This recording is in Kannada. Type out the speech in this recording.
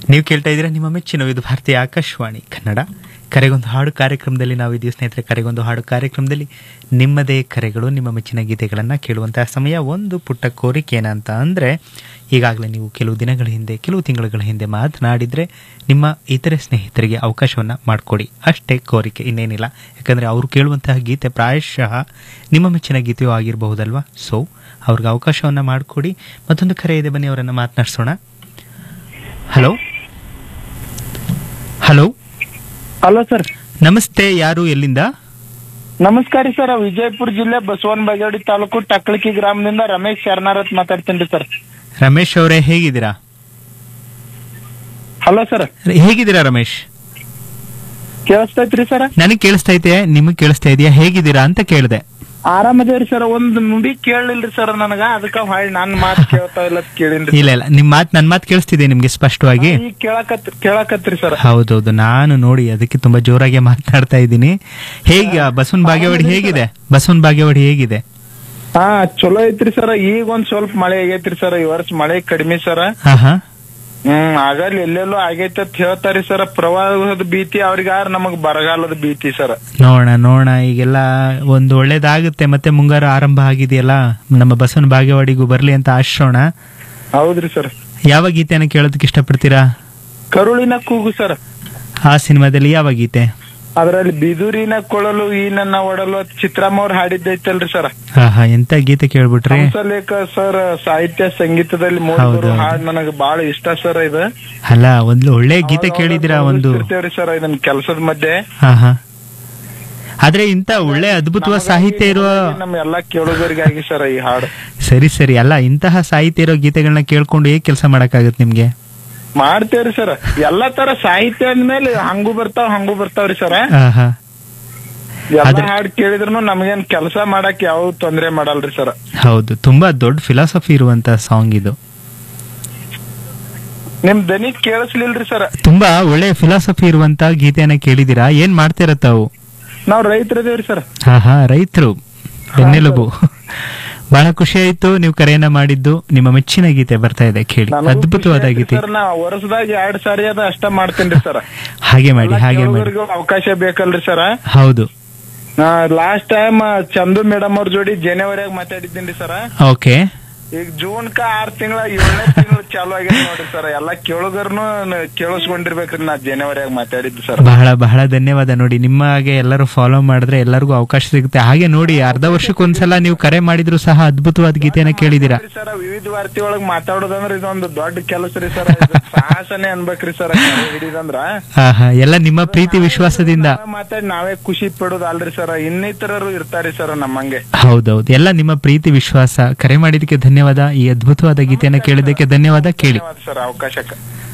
ನೀವು ಕೇಳ್ತಾ ಇದ್ದೀರಾ ನಿಮ್ಮ ಮೆಚ್ಚಿನ ಇದು ಭಾರತೀಯ ಆಕಾಶವಾಣಿ ಕನ್ನಡ ಕರೆಗೊಂದು ಹಾಡು ಕಾರ್ಯಕ್ರಮದಲ್ಲಿ ನಾವು ಇದೀವಿ ಸ್ನೇಹಿತರೆ ಕರೆಗೊಂದು ಹಾಡು ಕಾರ್ಯಕ್ರಮದಲ್ಲಿ ನಿಮ್ಮದೇ ಕರೆಗಳು ನಿಮ್ಮ ಮೆಚ್ಚಿನ ಗೀತೆಗಳನ್ನು ಕೇಳುವಂತಹ ಸಮಯ ಒಂದು ಪುಟ್ಟ ಕೋರಿಕೆ ಏನಂತ ಅಂದರೆ ಈಗಾಗಲೇ ನೀವು ಕೆಲವು ದಿನಗಳ ಹಿಂದೆ ಕೆಲವು ತಿಂಗಳುಗಳ ಹಿಂದೆ ಮಾತನಾಡಿದರೆ ನಿಮ್ಮ ಇತರೆ ಸ್ನೇಹಿತರಿಗೆ ಅವಕಾಶವನ್ನು ಮಾಡಿಕೊಡಿ ಅಷ್ಟೇ ಕೋರಿಕೆ ಇನ್ನೇನಿಲ್ಲ ಯಾಕಂದರೆ ಅವರು ಕೇಳುವಂತಹ ಗೀತೆ ಪ್ರಾಯಶಃ ನಿಮ್ಮ ಮೆಚ್ಚಿನ ಗೀತೆಯೂ ಆಗಿರಬಹುದಲ್ವಾ ಸೊ ಅವ್ರಿಗೆ ಅವಕಾಶವನ್ನು ಮಾಡಿಕೊಡಿ ಮತ್ತೊಂದು ಕರೆ ಇದೆ ಬನ್ನಿ ಅವರನ್ನು ಮಾತನಾಡಿಸೋಣ ಹಲೋ ಹಲೋ ಹಲೋ ಸರ್ ನಮಸ್ತೆ ಯಾರು ಎಲ್ಲಿಂದ ನಮಸ್ಕಾರ ರೀ ಸರ್ ವಿಜಯಪುರ ಜಿಲ್ಲೆ ಬಸವನ ಬಾಗೇವಾಡಿ ತಾಲೂಕು ಟಕ್ಳಕಿ ಗ್ರಾಮದಿಂದ ರಮೇಶ್ ಶರಣಾರತ್ ಮಾತಾಡ್ತೀನಿ ಸರ್ ರಮೇಶ್ ಅವರೇ ಹೇಗಿದ್ದೀರಾ ಹಲೋ ಸರ್ ಹೇಗಿದ್ದೀರಾ ರಮೇಶ್ ಕೇಳಿಸ್ತೈತ್ರಿ ಸರ್ ನನಗೆ ಕೇಳಿಸ್ತಾ ಐತೆ ನಿಮಗೆ ಕೇಳಿಸ್ತಾ ಇದೆಯಾ ಹೇಗಿದ್ದೀರಾ ಅಂತ ಕೇಳಿದೆ ಆರಾಮದೇವ್ರಿ ಸರ್ ಒಂದ್ ನುಡಿ ಕೇಳಲಿಲ್ರಿ ಸರ್ ನನಗ ಅದಕ್ಕ ಹೊಳ್ಳಿ ನಾನ್ ಮಾತ್ ಕೇಳ್ತಾ ಇಲ್ಲ ಕೇಳಿನ್ರಿ ಇಲ್ಲ ಇಲ್ಲ ನಿಮ್ಮ ಮಾತು ನನ್ನ ಮಾತು ಕೇಳಿಸ್ತಿದೆ ನಿಮಗೆ ಸ್ಪಷ್ಟವಾಗಿ ಈಗ ಕೇಳಕತ್ ಕೇಳಕತ್ರಿ ಸರ್ ಹೌದೌದು ನಾನು ನೋಡಿ ಅದಕ್ಕೆ ತುಂಬಾ ಜೋರಾಗಿ ಮಾತನಾಡ್ತಾ ಇದ್ದೀನಿ ಹೇಗೆ ಬಸವನ್ ಬಾಗೇವಾಡಿ ಹೇಗಿದೆ ಬಸವನ್ ಬಾಗೇವಾಡಿ ಹೇಗಿದೆ ಹಾ ಚಲೋ ಐತ್ರಿ ಸರ್ ಈಗ ಒಂದ್ ಸ್ವಲ್ಪ ಮಳೆ ಆಗೈತ್ರಿ ಸರ್ ಈ ವರ್ಷ ಮಳೆ ಕಡಿಮೆ ಸರ್ ಹಾ ಹಾ ಹ್ಮ್ ಆಗಲ್ ಎಲ್ಲೆಲ್ಲೋ ಆಗೈತೆ ಅಂತ ಹೇಳ್ತಾರಿ ಸರ್ ಪ್ರವಾಹದ ಭೀತಿ ಅವ್ರಿಗಾರ ನಮಗ್ ಬರಗಾಲದ ಭೀತಿ ಸರ್ ನೋಡೋಣ ನೋಡೋಣ ಈಗೆಲ್ಲ ಒಂದು ಒಳ್ಳೇದಾಗುತ್ತೆ ಮತ್ತೆ ಮುಂಗಾರು ಆರಂಭ ಆಗಿದೆಯಲ್ಲ ನಮ್ಮ ಬಸವನ ಬಾಗೇವಾಡಿಗೂ ಬರ್ಲಿ ಅಂತ ಆಶೋಣ ಹೌದ್ರಿ ಸರ್ ಯಾವ ಗೀತೆನ ಕೇಳೋದಕ್ಕೆ ಇಷ್ಟಪಡ್ತೀರಾ ಕರುಳಿನ ಕೂಗು ಸರ್ ಆ ಸಿನಿಮಾದಲ್ಲಿ ಯಾವ ಗೀತೆ ಅದ್ರಲ್ಲಿ ಬಿದುರಿನ ಕೊಳಲು ಈ ನನ್ನ ಒಡಲು ಅದ್ ಚಿತ್ರಮ್ಮ ಅವ್ರು ಹಾಡಿದ್ದೈತಲ್ರಿ ಸರ್ ಹಾ ಹಾ ಎಂತ ಗೀತೆ ಕೇಳ್ಬಿಟ್ರಿ ಹಂಸಲೇಖ ಸರ್ ಸಾಹಿತ್ಯ ಸಂಗೀತದಲ್ಲಿ ಮೂಡಿದ್ರು ಹೌದು. ಹಾಡ್ ನನಗೆ ಬಹಳ ಇಷ್ಟ ಸರ್ ಇದು ಅಲ್ಲ ಒಂದು ಒಳ್ಳೆ ಗೀತೆ ಕೇಳಿದಿರಾ ಒಂದು ಇರ್ತೇವ್ರಿ ಸರ್ ಇದನ್ನ ಕೆಲಸದ ಮಧ್ಯೆ ಹಾ ಹಾ ಆದ್ರೆ ಇಂತ ಒಳ್ಳೆ ಅದ್ಭುತವಾದ ಸಾಹಿತ್ಯ ಇರುವ ನಮ್ಮ ಎಲ್ಲಾ ಕೇಳುಗರಿಗಾಗಿ ಸರ್ ಈ ಹಾಡು ಸರಿ ಸರಿ ಅಲ್ಲ ಇಂತಹ ಸಾಹಿತ್ಯ ಇರೋ ಗೀತೆಗಳನ್ನ ಕೇಳ್ಕೊಂಡು ಹೇಗೆ ಕೆಲಸ ಮಾಡಕ್ಕಾಗತ್ತೆ ನಿಮ್ಗೆ ಮಾಡ್ತೇವ್ರಿ ಸರ್ ಎಲ್ಲಾ ತರ ಸಾಹಿತ್ಯ ಅಂದ್ಮೇಲೆ ಹಂಗೂ ಬರ್ತಾವ್ ಹಂಗೂ ಬರ್ತಾವ್ರಿ ಸರ್ ಹಾ ಹಾ ಎಲ್ಲಾ ಆದ್ರೆ- ಹಾಡ್ ಕೇಳಿದ್ರು ನಮ್ಗೇನ್ ಕೆಲಸ ಮಾಡಕ್ ಯಾವ ತೊಂದ್ರೆ ಮಾಡಲ್ರಿ ಸರ್ ಹೌದು ತುಂಬಾ ದೊಡ್ಡ ಫಿಲಾಸಫಿ ಇರುವಂತ ಸಾಂಗ್ ಇದು ನಿಮ್ ದನಿ ಕೇಳಿಸ್ಲಿಲ್ರಿ ಸರ್ ತುಂಬಾ ಒಳ್ಳೆ ಫಿಲಾಸಫಿ ಇರುವಂತ ಗೀತೆಯನ್ನ ಕೇಳಿದೀರಾ ಏನ್ ಮಾಡ್ತೀರ ತಾವು ನಾವ್ ರೈತರದೇವ್ರಿ ಸರ್ ಹಾ ಹಾ ರೈತರು ಬೆನ್ನೆಲುಬು ಬಹಳ ಖುಷಿ ಆಯ್ತು ನೀವು ಕರೆಯನ್ನ ಮಾಡಿದ್ದು ನಿಮ್ಮ ಮೆಚ್ಚಿನ ಗೀತೆ ಬರ್ತಾ ಇದೆ ಕೇಳಿ ಅದ್ಭುತವಾದ ಗೀತೆ ಸರ್ ನಾ ವರ್ಷದಾಗ ಎರಡ್ ಸಾರಿ ಅದ ಅಷ್ಟ ಮಾಡ್ತೇನ್ರಿ ಸರ್ ಹಾಗೆ ಮಾಡಿ ಹಾಗೆ ಮಾಡಿ ಕೆಲವ್ರಿಗೂ ಅವಕಾಶ ಬೇಕಲ್ರಿ ಸರ್ ಹೌದು ಲಾಸ್ಟ್ ಟೈಮ್ ಚಂದು ಮೇಡಮ್ ಅವ್ರ ಜೋಡಿ ಜನವರಿಯಾಗ ಮಾತಾಡಿದ್ದೀನಿ ಸರ್ ಓಕೆ ಈಗ ಜೂನ್ ಕ ಆರ್ ತಿಂಗಳ ಏಳನೇ ತಿಂಗಳು ಚಾಲು ಆಗೈತೆ ನೋಡ್ರಿ ಸರ್ ಎಲ್ಲಾ ಕೇಳುಗರ್ನು ಕೇಳಿಸ್ಕೊಂಡಿರ್ಬೇಕ್ರಿ ನಾ ಜನವರಿಯಾಗ ಮಾತಾಡಿದ್ದು ಸರ್ ಬಹಳ ಬಹಳ ಧನ್ಯವಾದ ನೋಡಿ ನಿಮ್ಮ ಹಾಗೆ ಎಲ್ಲರೂ ಫಾಲೋ ಮಾಡಿದ್ರೆ ಎಲ್ಲರಿಗೂ ಅವಕಾಶ ಸಿಗುತ್ತೆ ಹಾಗೆ ನೋಡಿ ಅರ್ಧ ವರ್ಷಕ್ಕೊಂದ್ಸಲ ನೀವು ಕರೆ ಮಾಡಿದ್ರು ಸಹ ಅದ್ಭುತವಾದ ಗೀತೆಯನ್ನ ಕೇಳಿದೀರಾ ಸರ್ ವಿವಿಧ ವಾರ್ತೆ ಒಳಗ್ ಮಾತಾಡೋದಂದ್ರ ಇದೊಂದು ದೊಡ್ಡ ಕೆಲಸ ರೀ ಸರ್ ಸಾಹಸನೇ ಅನ್ಬೇಕ್ರಿ ಸರ್ ಹಿಡಿದಂದ್ರ ಹಾ ಹಾ ಎಲ್ಲ ನಿಮ್ಮ ಪ್ರೀತಿ ವಿಶ್ವಾಸದಿಂದ ನಾವೇ ಮಾತಾಡಿ ನಾವೇ ಖುಷಿ ಪಡೋದು ಅಲ್ರಿ ಸರ್ ಇನ್ನಿತರರು ಇರ್ತಾರಿ ಸರ್ ನಮ್ಮಂಗೆ ಹೌದೌದು ಎಲ್ಲ ನಿಮ್ಮ ಪ್ರೀತಿ ವಿಶ್ವಾಸ ಕರೆ ಮಾಡಿದಕ್ಕೆ ಧನ್ಯವಾದ ಈ ಅದ್ಭುತವಾದ ಗೀತೆಯನ್ನ ಕೇಳಿದ್ದಕ್ಕೆ ಧನ್ಯವಾದ ಕೇಳಿ ಧನ್ಯವಾದ ಸರ್ ಅವಕಾಶಕ್ಕೆ